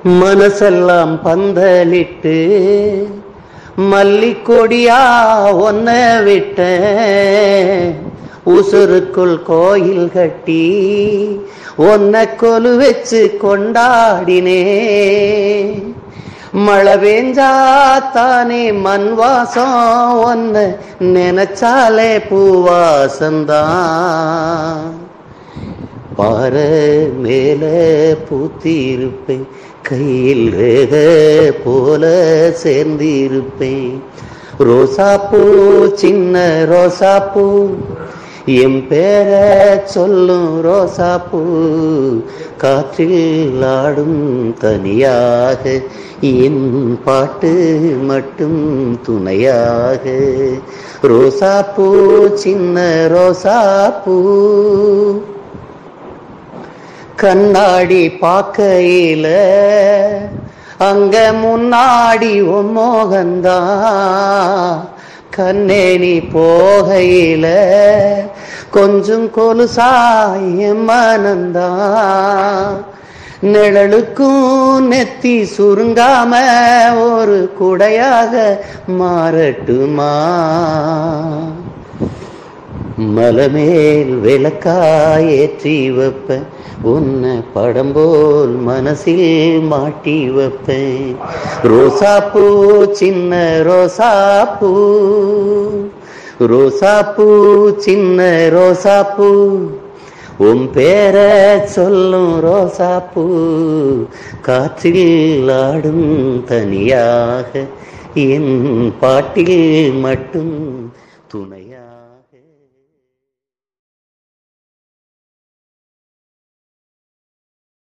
மனசெல்லாம் பந்தலிட்டு மல்லிக்கொடியா ஒன்ன விட்டேன் உசுருக்குள் கோயில் கட்டி ஒன்ன கொலு வச்சு கொண்டாடினே மழை பெஞ்சா தானே மண் வாசம் ஒன்ன நினைச்சாலே பூவாசந்தான் பாறை மேல பூத்திருப்பேன் கையில் ரேக போல சேர்ந்திருப்பேன் ரோசாப்பூ சின்ன ரோசாப்பூ என் பேர சொல்லும் ரோசாப்பூ காற்றில் ஆடும் தனியாக என் பாட்டு மட்டும் துணையாக ரோசாப்பூ சின்ன ரோசாப்பூ கண்ணாடி பார்க்கையில அங்க முன்னாடி மோகந்தா கண்ணேனி போகையில கொஞ்சம் கொலுசாய மனந்தா நிழலுக்கும் நெத்தி சுருங்காம ஒரு குடையாக மாறட்டுமா மலமேல் விளக்காய் ஏற்றி வைப்பேன் உன்னை படம் போல் மனசில் மாட்டி வைப்பேன் ரோசாப்பூ சின்ன ரோசாப்பூ ரோசாப்பூ சின்ன ரோசாப்பூ உன் பேர சொல்லும் ரோசாப்பூ காற்றில் ஆடும் தனியாக என் பாட்டில் மட்டும் துணையா